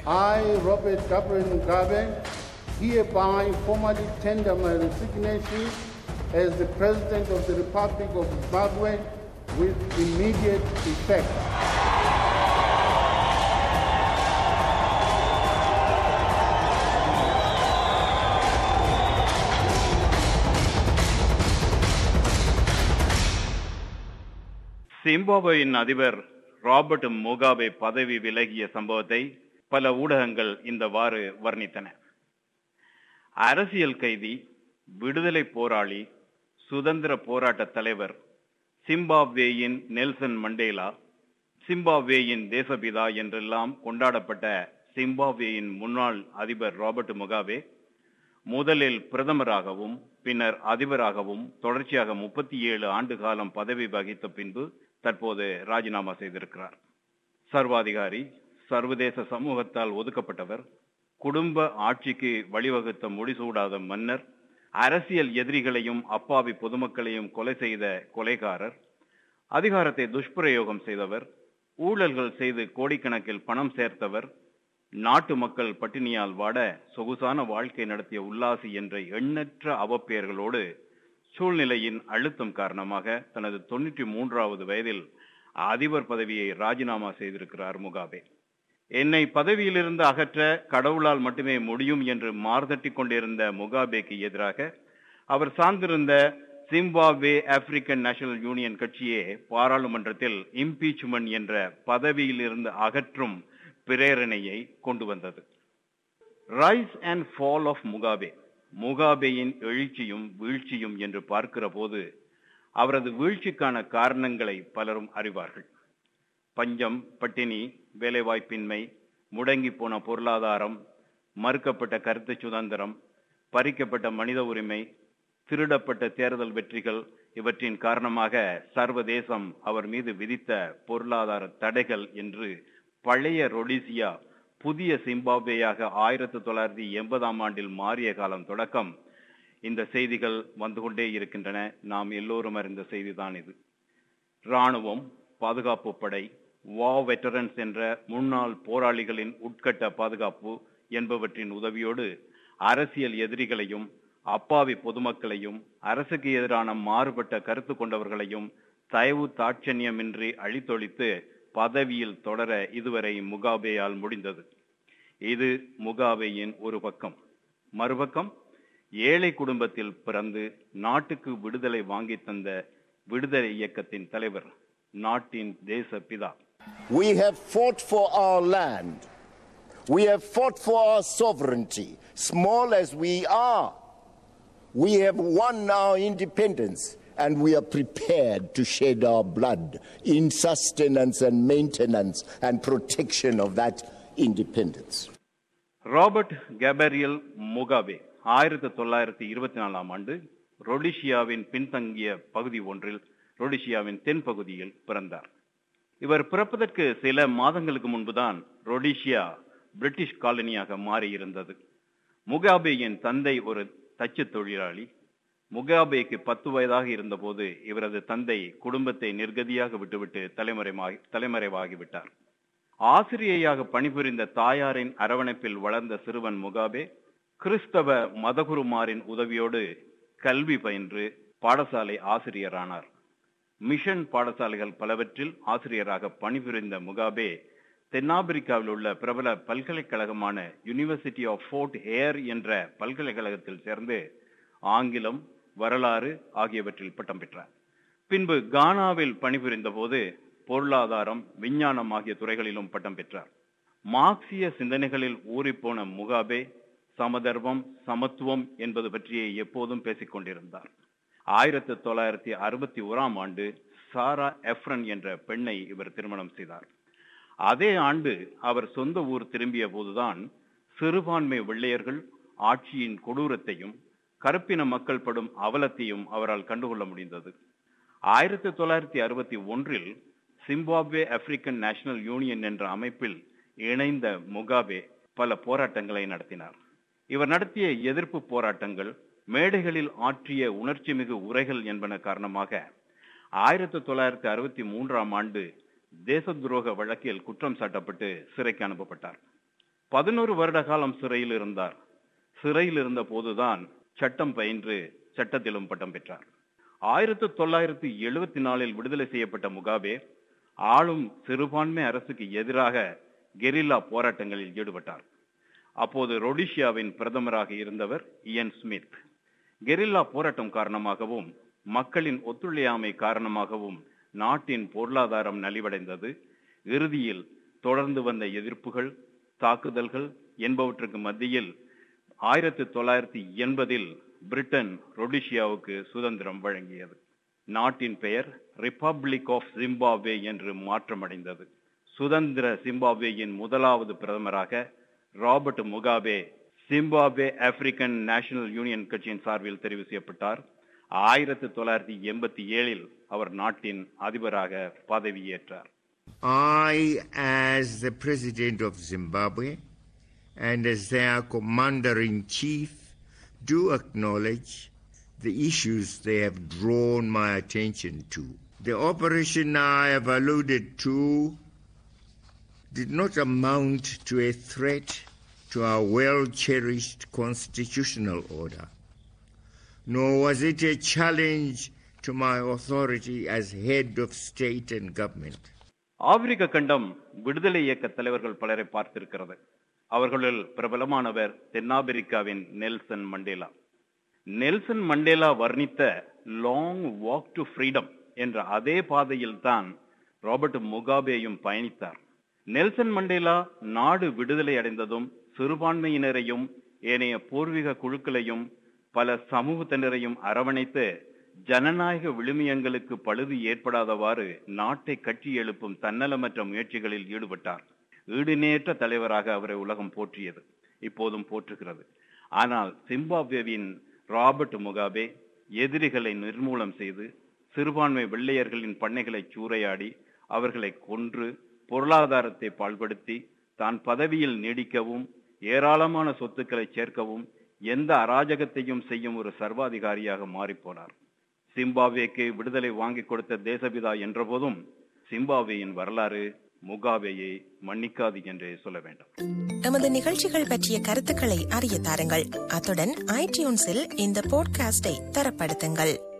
I, Robert Gabriel Mugabe, hereby formally tender my resignation as the President of the Republic of Zimbabwe with immediate effect. சிம்பாப்வேயின் அதிபர் Robert Mugabe பதவி விலகிய சம்பவத்தை பல ஊடகங்கள் இந்தவாறு வர்ணித்தன அரசியல் கைதி விடுதலை போராளி சுதந்திர போராட்ட தலைவர் சிம்பாப்வேயின் நெல்சன் மண்டேலா சிம்பாப்வேயின் தேசபிதா என்றெல்லாம் கொண்டாடப்பட்ட சிம்பாப்வேயின் முன்னாள் அதிபர் ராபர்ட் முகாபே முதலில் பிரதமராகவும் பின்னர் அதிபராகவும் தொடர்ச்சியாக முப்பத்தி ஏழு ஆண்டு காலம் பதவி வகித்த பின்பு தற்போது ராஜினாமா செய்திருக்கிறார் சர்வாதிகாரி சர்வதேச சமூகத்தால் ஒதுக்கப்பட்டவர் குடும்ப ஆட்சிக்கு வழிவகுத்த முடிசூடாத மன்னர் அரசியல் எதிரிகளையும் அப்பாவி பொதுமக்களையும் கொலை செய்த கொலைகாரர் அதிகாரத்தை துஷ்பிரயோகம் செய்தவர் ஊழல்கள் செய்து கோடிக்கணக்கில் பணம் சேர்த்தவர் நாட்டு மக்கள் பட்டினியால் வாட சொகுசான வாழ்க்கை நடத்திய உல்லாசி என்ற எண்ணற்ற அவப்பெயர்களோடு சூழ்நிலையின் அழுத்தம் காரணமாக தனது தொண்ணூற்றி மூன்றாவது வயதில் அதிபர் பதவியை ராஜினாமா செய்திருக்கிறார் முகாபே என்னை பதவியிலிருந்து அகற்ற கடவுளால் மட்டுமே முடியும் என்று மார்தட்டி கொண்டிருந்த முகாபேக்கு எதிராக அவர் சார்ந்திருந்த சிம்பாப்வே ஆப்பிரிக்கன் நேஷனல் யூனியன் கட்சியே பாராளுமன்றத்தில் இம்பீச்மெண்ட் என்ற பதவியிலிருந்து அகற்றும் பிரேரணையை கொண்டு வந்தது rise and fall of Mugabe முகாபேயின் எழுச்சியும் வீழ்ச்சியும் என்று பார்க்கிற போது அவரது வீழ்ச்சிக்கான காரணங்களை பலரும் அறிவார்கள் பஞ்சம் பட்டினி வேலைவாய்ப்பின்மை முடங்கி போன பொருளாதாரம் மறுக்கப்பட்ட கருத்து சுதந்திரம் பறிக்கப்பட்ட மனித உரிமை திருடப்பட்ட தேர்தல் வெற்றிகள் இவற்றின் காரணமாக சர்வதேசம் அவர் மீது விதித்த பொருளாதார தடைகள் என்று பழைய ரொடிசியா புதிய சிம்பாப்வேயாக ஆயிரத்தி தொள்ளாயிரத்தி எண்பதாம் ஆண்டில் மாறிய காலம் தொடக்கம் இந்த செய்திகள் வந்து கொண்டே இருக்கின்றன நாம் எல்லோரும் அறிந்த செய்திதான் இது ராணுவம் பாதுகாப்பு படை வா வெட்டரன்ஸ் என்ற முன்னாள் போராளிகளின் உட்கட்ட பாதுகாப்பு என்பவற்றின் உதவியோடு அரசியல் எதிரிகளையும் அப்பாவி பொதுமக்களையும் அரசுக்கு எதிரான மாறுபட்ட கருத்து கொண்டவர்களையும் தயவு தாட்சண்யமின்றி அழித்தொழித்து பதவியில் தொடர இதுவரை முகாபேயால் முடிந்தது இது முகாபேயின் ஒரு பக்கம் மறுபக்கம் ஏழை குடும்பத்தில் பிறந்து நாட்டுக்கு விடுதலை வாங்கி தந்த விடுதலை இயக்கத்தின் தலைவர் நாட்டின் தேச பிதா We have fought for our land. We have fought for our sovereignty, small as we are. We have won our independence and we are prepared to shed our blood in sustenance and maintenance and protection of that independence. Robert Gabriel Mugabe ஆயிரத்தி தொள்ளாயிரத்தி இருபத்தி நாலாம் ஆண்டு ரொடிஷியாவின் பின்தங்கிய பகுதி ஒன்றில் ரொடிஷியாவின் தென் பகுதியில் பிறந்தார் இவர் பிறப்பதற்கு சில மாதங்களுக்கு முன்புதான் ரொடிஷியா பிரிட்டிஷ் காலனியாக மாறியிருந்தது முகாபேயின் தந்தை ஒரு தச்சு தொழிலாளி முகாபேக்கு பத்து வயதாக இருந்தபோது இவரது தந்தை குடும்பத்தை நிர்கதியாக விட்டுவிட்டு தலைமறைமாகி தலைமறைவாகிவிட்டார் ஆசிரியையாக பணிபுரிந்த தாயாரின் அரவணைப்பில் வளர்ந்த சிறுவன் முகாபே கிறிஸ்தவ மதகுருமாரின் உதவியோடு கல்வி பயின்று பாடசாலை ஆசிரியரானார் மிஷன் பாடசாலைகள் பலவற்றில் ஆசிரியராக பணிபுரிந்த முகாபே தென்னாப்பிரிக்காவில் உள்ள பிரபல பல்கலைக்கழகமான யூனிவர்சிட்டி ஆஃப் ஃபோர்ட் ஹேர் என்ற பல்கலைக்கழகத்தில் சேர்ந்து ஆங்கிலம் வரலாறு ஆகியவற்றில் பட்டம் பெற்றார் பின்பு கானாவில் பணிபுரிந்த போது பொருளாதாரம் விஞ்ஞானம் ஆகிய துறைகளிலும் பட்டம் பெற்றார் மார்க்சிய சிந்தனைகளில் ஊறிப்போன முகாபே சமதர்மம் சமத்துவம் என்பது பற்றியே எப்போதும் பேசிக் கொண்டிருந்தார் ஆயிரத்தி தொள்ளாயிரத்தி அறுபத்தி ஓராம் ஆண்டு சாரா எஃப்ரன் என்ற பெண்ணை இவர் திருமணம் செய்தார் அதே ஆண்டு அவர் சொந்த ஊர் திரும்பிய போதுதான் சிறுபான்மை வெள்ளையர்கள் ஆட்சியின் கொடூரத்தையும் கருப்பின மக்கள் படும் அவலத்தையும் அவரால் கண்டுகொள்ள முடிந்தது ஆயிரத்தி தொள்ளாயிரத்தி அறுபத்தி ஒன்றில் சிம்பாப்வே ஆப்பிரிக்கன் நேஷனல் யூனியன் என்ற அமைப்பில் இணைந்த முகாபே பல போராட்டங்களை நடத்தினார் இவர் நடத்திய எதிர்ப்பு போராட்டங்கள் மேடைகளில் ஆற்றிய உணர்ச்சிமிகு உரைகள் என்பன காரணமாக ஆயிரத்தி தொள்ளாயிரத்தி அறுபத்தி மூன்றாம் ஆண்டு தேச துரோக வழக்கில் குற்றம் சாட்டப்பட்டு சிறைக்கு அனுப்பப்பட்டார் பதினோரு வருட காலம் சிறையில் இருந்தார் சிறையில் இருந்த போதுதான் சட்டம் பயின்று சட்டத்திலும் பட்டம் பெற்றார் ஆயிரத்தி தொள்ளாயிரத்தி எழுபத்தி நாலில் விடுதலை செய்யப்பட்ட முகாபே ஆளும் சிறுபான்மை அரசுக்கு எதிராக கெரில்லா போராட்டங்களில் ஈடுபட்டார் அப்போது ரொடிஷியாவின் பிரதமராக இருந்தவர் இயன் ஸ்மித் கெரில்லா போராட்டம் காரணமாகவும் மக்களின் ஒத்துழையாமை காரணமாகவும் நாட்டின் பொருளாதாரம் நலிவடைந்தது இறுதியில் தொடர்ந்து வந்த எதிர்ப்புகள் தாக்குதல்கள் என்பவற்றுக்கு மத்தியில் ஆயிரத்தி தொள்ளாயிரத்தி எண்பதில் பிரிட்டன் ரொடிஷியாவுக்கு சுதந்திரம் வழங்கியது நாட்டின் பெயர் ரிப்பப்ளிக் ஆஃப் ஜிம்பாப்வே என்று மாற்றமடைந்தது சுதந்திர ஜிம்பாப்வேயின் முதலாவது பிரதமராக Robert Mugabe Zimbabwe African national union கட்சியின் சார்பில் தெரிவு செய்யப்பட்டார் ஆயிரத்தி தொள்ளாயிரத்தி எண்பத்தி ஏழில் அவர் நாட்டின் அதிபராக பதவியேற்றார் I, as the President of Zimbabwe and as their Commander in Chief, do acknowledge the issues they have drawn my attention to. The operation I have alluded to did not amount to a threat to our well cherished constitutional order, nor was it a challenge to my authority as head of state and government. ஆப்பிரிக்க கண்டம் விடுதலை இயக்க தலைவர்கள் பலரை பார்த்திருக்கிறது அவர்களுள் பிரபலமானவர் தென்னாப்பிரிக்காவின் Nelson Mandela Nelson Mandela வர்ணித்த லாங் வாக் டு ஃப்ரீடம் என்ற அதே பாதையில் தான் ராபர்ட் முகாபேயும் பயணித்தார் நெல்சன் மண்டேலா நாடு விடுதலை அடைந்ததும் சிறுபான்மையினரையும் ஏனைய பூர்வீக குழுக்களையும் பல சமூகத்தினரையும் அரவணைத்து ஜனநாயக விழுமியங்களுக்கு பழுது ஏற்படாதவாறு நாட்டை கட்டி எழுப்பும் தன்னலமற்ற முயற்சிகளில் ஈடுபட்டார் ஈடுநேற்ற தலைவராக அவரை உலகம் போற்றியது இப்போதும் போற்றுகிறது ஆனால் சிம்பாப்வேவின் ராபர்ட் முகாபே எதிரிகளை நிர்மூலம் செய்து சிறுபான்மை வெள்ளையர்களின் பண்ணைகளை சூறையாடி அவர்களை கொன்று பொருளாதாரத்தை பாழ்படுத்தி தான் பதவியில் நீடிக்கவும் ஏராளமான சொத்துக்களை சேர்க்கவும் எந்த அராஜகத்தையும் செய்யும் ஒரு சர்வாதிகாரியாக மாறிப்போனார் சிம்பாப்வேக்கு விடுதலை வாங்கி கொடுத்த தேசபிதா என்றபோதும் சிம்பாப்வேயின் வரலாறு முகாபேயை மன்னிக்காது என்றே சொல்ல வேண்டும் எமது நிகழ்ச்சிகள் பற்றிய கருத்துக்களை அறிய தாருங்கள் அத்துடன் ஐடியூன்ஸில் இந்த போட்காஸ்டை தரப்படுத்துங்கள்